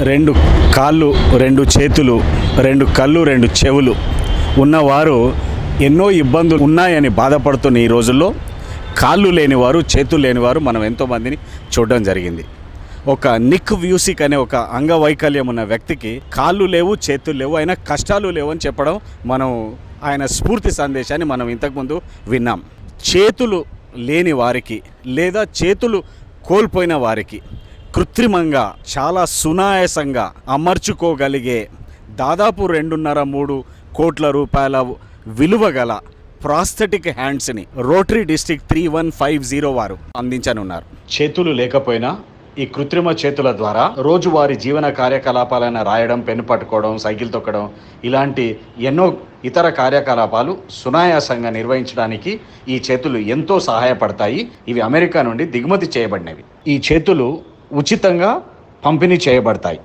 రెండు కాళ్ళు రెండు చేతులు రెండు కళ్ళు రెండు చెవులు ఉన్నవారు ఎన్నో ఇబ్బందులు ఉన్నాయని బాధపడుతున్న ఈ రోజుల్లో కాళ్ళు లేనివారు చేతులు లేనివారు మనం ఎంతోమందిని చూడడం జరిగింది ఒక నిక్ వ్యూసిక్ అనే ఒక అంగవైకల్యం ఉన్న వ్యక్తికి కాళ్ళు లేవు చేతులు లేవు అయినా కష్టాలు లేవు అని చెప్పడం మనం ఆయన స్ఫూర్తి సందేశాన్ని మనం ఇంతకుముందు విన్నాం చేతులు లేని వారికి లేదా చేతులు కోల్పోయిన వారికి కృత్రిమంగా చాలా సునాయాసంగా అమర్చుకోగలిగే దాదాపు రెండున్నర మూడు కోట్ల రూపాయల విలువ గల ప్రాస్థెటిక్ హ్యాండ్స్ని Rotary district three one five zero వారు అందించనున్నారు చేతులు లేకపోయినా ఈ కృత్రిమ చేతుల ద్వారా రోజువారీ జీవన కార్యకలాపాలైన రాయడం పెన్ను పట్టుకోవడం సైకిల్ తొక్కడం ఇలాంటి ఎన్నో ఇతర కార్యకలాపాలు సునాయాసంగా నిర్వహించడానికి ఈ చేతులు ఎంతో సహాయపడతాయి ఇవి అమెరికా నుండి దిగుమతి చేయబడినవి ఈ చేతులు ఉచితంగా పంపిణీ చేయబడతాయి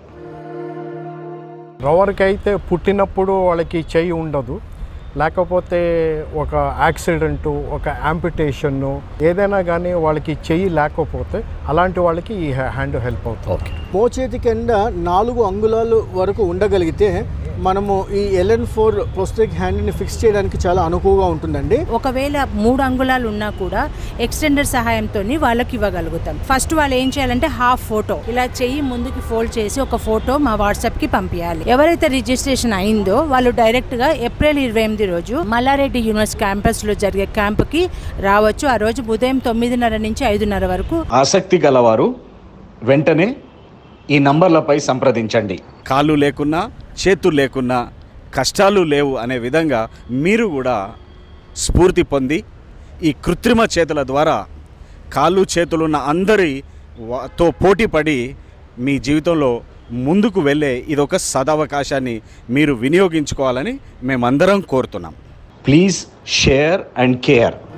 రవర్కి అయితే పుట్టినప్పుడు వాళ్ళకి చెయ్యి ఉండదు లేకపోతే ఒక యాక్సిడెంటు ఒక యాంపిటేషన్ను ఏదైనా కానీ వాళ్ళకి చెయ్యి లేకపోతే అలాంటి వాళ్ళకి ఈ హ్యాండ్ హెల్ప్ అవుతుంది మోచేతి కింద నాలుగు అంగుళాలు వరకు ఉండగలిగితే మనము ఈ ఎల్ఎన్ ఫోర్ ప్రోస్టెక్ హ్యాండ్ని ఫిక్స్ చేయడానికి చాలా అనుకువగా ఉంటుందండి ఒకవేళ మూడు అంగుళాలు ఉన్నా కూడా ఎక్స్టెండర్ సహాయంతో వాళ్ళకి ఇవ్వగలుగుతాం ఫస్ట్ వాళ్ళు ఏం చేయాలంటే హాఫ్ ఫోటో ఇలా చెయ్యి ముందుకి ఫోల్డ్ చేసి ఒక ఫోటో మా వాట్సాప్ కి పంపించాలి ఎవరైతే రిజిస్ట్రేషన్ అయిందో వాళ్ళు డైరెక్ట్ గా ఏప్రిల్ ఇరవై ఎనిమిది రోజు మల్లారెడ్డి యూనివర్సిటీ క్యాంపస్ లో జరిగే క్యాంప్ కి రావచ్చు ఆ రోజు ఉదయం తొమ్మిదిన్నర నుంచి ఐదున్నర వరకు ఆసక్తి గలవారు వెంటనే ఈ నంబర్లపై సంప్రదించండి కాళ్ళు లేకున్నా చేతులు లేకున్నా కష్టాలు లేవు అనే విధంగా మీరు కూడా స్ఫూర్తి పొంది ఈ కృత్రిమ చేతుల ద్వారా కాళ్ళు చేతులున్న అందరి వా- తో పోటీ పడి మీ జీవితంలో ముందుకు వెళ్ళే ఇదొక సదవకాశాన్ని మీరు వినియోగించుకోవాలని మేమందరం కోరుతున్నాం ప్లీజ్ షేర్ అండ్ కేర్